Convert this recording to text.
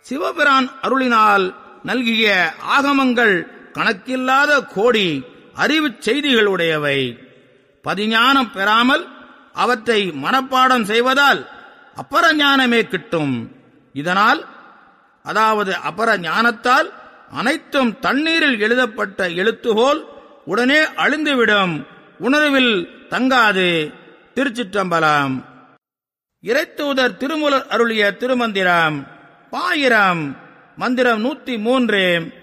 சிவபிரான் அருளினால் நல்கிய ஆகமங்கள் கணக்கில்லாத கோடி அறிவுச் செய்திகளுடையவை பதிஞானம் பெறாமல் அவற்றை மனப்பாடம் செய்வதால் அப்பர ஞானமே கிட்டும் இதனால் அதாவது அபர ஞானத்தால் அனைத்தும் தண்ணீரில் எழுதப்பட்ட எழுத்துகோல் உடனே அழிந்துவிடும் உணர்வில் தங்காது திருச்சிற்றம்பலம் இறைத்தூதர் திருமுலர் அருளிய திருமந்திரம் பாயிரம் மந்திரம் நூத்தி மூன்று